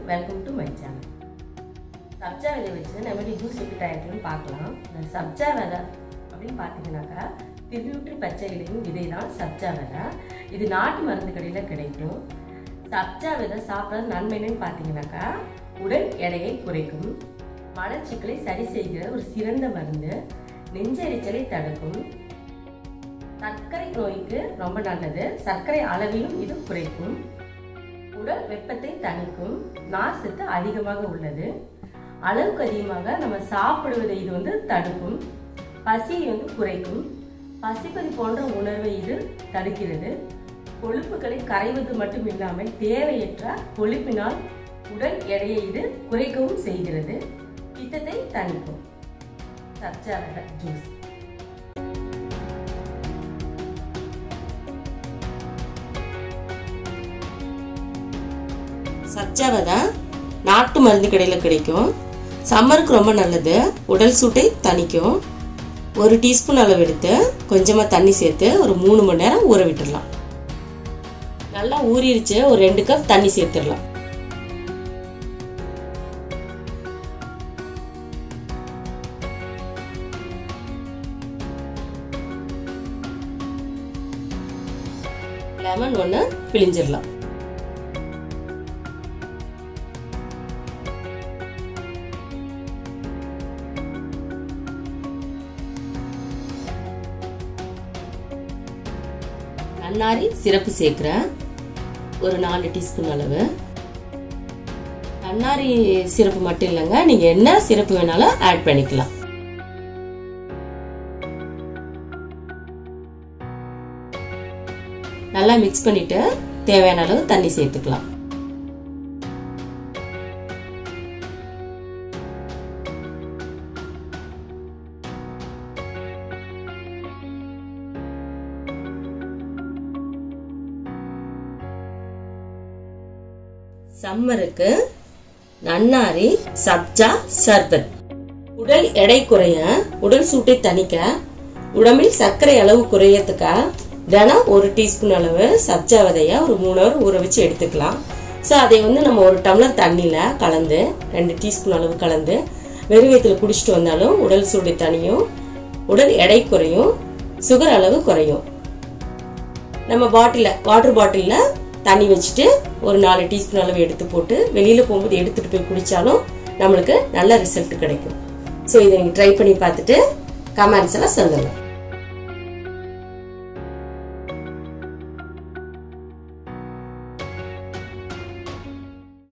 welcome to my channel சப்ஜா விதை வச்சு நம்ம எப்படி ஜூஸ் எப்படி தயாரிக்கணும்னு பார்க்கலாம் இந்த சப்ஜா விதை அப்படின்னு பார்த்தீங்கன்னாக்கா திருநூற்றி பச்சை இலையும் விதை தான் சப்ஜா விதை இது நாட்டு மருந்து கடையில் கிடைக்கும் சப்ஜா விதை சாப்பிட்றது நன்மைன்னு பார்த்தீங்கன்னாக்கா உடல் எடையை குறைக்கும் மலச்சிக்கலை சரி செய்கிற ஒரு சிறந்த மருந்து நெஞ்செரிச்சலை தடுக்கும் சர்க்கரை நோய்க்கு ரொம்ப நல்லது சர்க்கரை அளவிலும் இது குறைக்கும் உடல் வெப்பத்தை தணிக்கும் நார் சத்து அதிகமாக உள்ளது அளவுக்கு அதிகமாக நம்ம சாப்பிடுவதை இது வந்து தடுக்கும் பசியை வந்து குறைக்கும் பசிப்பது போன்ற உணர்வை இது தடுக்கிறது கொழுப்புகளை கரைவது மட்டும் இல்லாமல் தேவையற்ற கொழுப்பினால் உடல் எடையை இது குறைக்கவும் செய்கிறது பித்தத்தை தணிக்கும் சப்ஜா விதை ஜூஸ் சப்ஜாவை தான் நாட்டு மருந்து கடையில் கிடைக்கும் சம்மருக்கு ரொம்ப நல்லது உடல் சூட்டை தணிக்கும் ஒரு டீஸ்பூன் அளவு எடுத்து கொஞ்சமாக தண்ணி சேர்த்து ஒரு மூணு மணி நேரம் ஊற விட்டுடலாம் நல்லா ஊறிடுச்சு ஒரு ரெண்டு கப் தண்ணி சேர்த்துடலாம் லெமன் ஒன்று பிழிஞ்சிடலாம் நன்னாரி சிறப்பு சேர்க்குறேன் ஒரு நாலு டீஸ்பூன் அளவு நன்னாரி சிறப்பு மட்டும் இல்லைங்க நீங்கள் என்ன சிறப்பு வேணாலும் ஆட் பண்ணிக்கலாம் நல்லா மிக்ஸ் பண்ணிட்டு தேவையான அளவு தண்ணி சேர்த்துக்கலாம் சம்மருக்கு நன்னாரி சப்ஜா சர்பத் உடல் எடை குறைய உடல் சூட்டை தணிக்க உடம்பில் சர்க்கரை அளவு குறையத்துக்கா தினம் ஒரு டீஸ்பூன் அளவு சப்ஜா விதைய ஒரு மூணு ஹவர் ஊற வச்சு எடுத்துக்கலாம் ஸோ அதை வந்து நம்ம ஒரு டம்ளர் தண்ணியில் கலந்து ரெண்டு டீஸ்பூன் அளவு கலந்து வெறுவயத்தில் குடிச்சிட்டு வந்தாலும் உடல் சூடு தனியும் உடல் எடை குறையும் சுகர் அளவு குறையும் நம்ம பாட்டிலில் வாட்டர் பாட்டிலில் தண்ணி வச்சுட்டு ஒரு நாலு டீஸ்பூன் அளவு எடுத்து போட்டு வெளியில் போகும்போது எடுத்துகிட்டு போய் குடித்தாலும் நம்மளுக்கு நல்ல ரிசல்ட் கிடைக்கும் ஸோ இதை நீங்கள் ட்ரை பண்ணி பார்த்துட்டு கமெண்ட்ஸ் எல்லாம் சொல்லுங்கள்